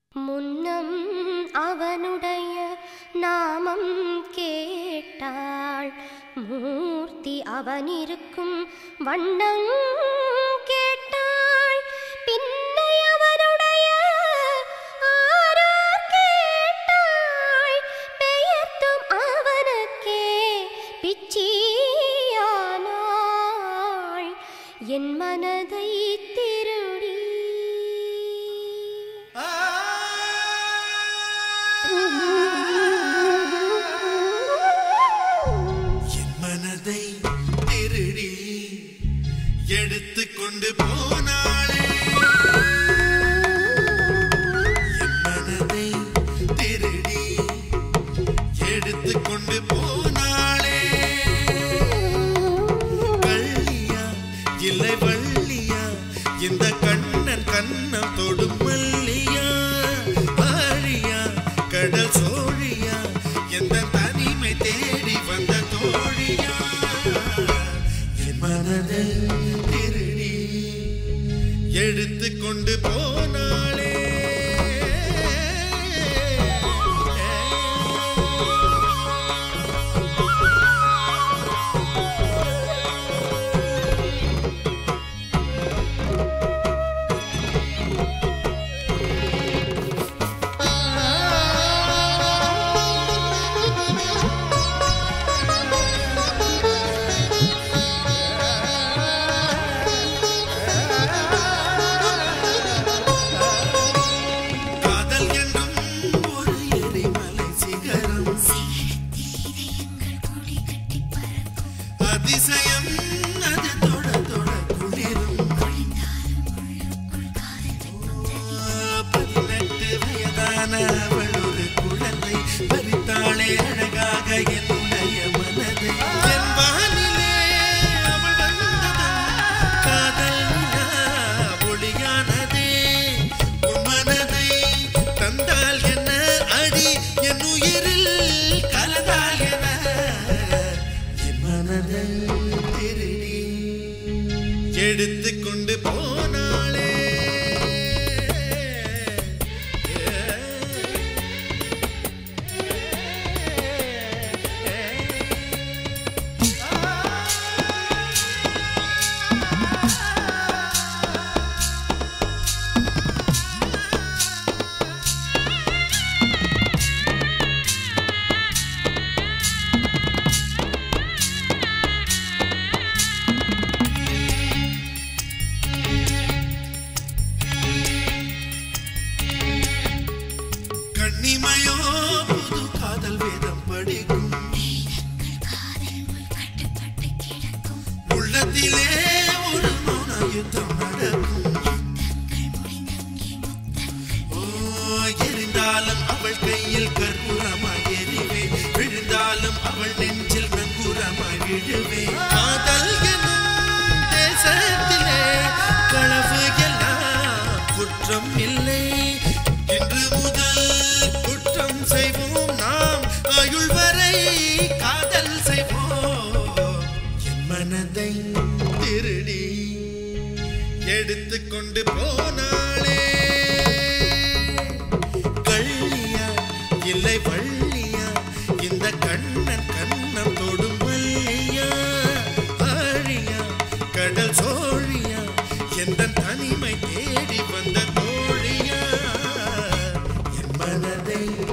முன்னம் அவனுடைய நாமம் கேட்டாள் மூர்த்தி அவனிருக்கும் வண்ணம் கேட்டாள் பின்னை அவனுடைய ஆரார் கேட்டாள் பெயர்த்தும் அவனுக்கே பிச்சியானாள் என் மனதை திருடி என் மனதை திருடி எடுத்து கொண்டு போனாளே என் மனதை திருடி எடுத்து கொண்டு போனாளே கள்ளியா இல்லை வள்ளியா இந்த கண்ணன் கண்ணம் தொடும் மல்லியா ஆழியா கடல் சோழியா எந்த தனிமை தேடி வந்த தோழியா என் மனதை திருடி எடுத்து கொண்டு போனாளே காதல் என்றும் ஒரு எரிமலை சிகரம் அதிசயம் அது தொட தொட குளிரும் பதினெட்டு வயதான அவள் ஒரு குழந்தை பறித்தாளே அழகாக என்னுடைய மனதை என் வானிலே அவள் வந்ததும் காதல் நிலா ஒளியானதே உன் மனதை தந்தால் என்ன அடி என் உயிரில் கலந்தால் என என் மனதை திருடி எடுத்து கொண்டு போனாளே கண்ணிமையோ புது காதல் வேதம் படிக்கும் உள்ளத்திலே ஒரு மௌன யுத்தம் நடக்கும் ஓ எரிந்தாலும் அவள் கையில் கற்பூரமாய் எரிவே விழுந்தாலும் அவள் நெஞ்சில் நங்கூரமாய் விழுவே காதல் எனும் தேசத்திலே களவு எல்லாம் குற்றம் இல்லை இன்று முதல் குற்றம் செய்வோம் நாம் ஆயுள் வரை காதல் செய்வோம் என் மனதை திருடி எடுத்துக்கொண்டு போனாளே கள்ளியா இல்லை வள்ளியா இந்த கண்ணன் கண்ணம் தொடும் மல்லியா ஆழியா கடல் சோழியா எந்த தனிமை தேடி வந்த தோழியா என் மனதை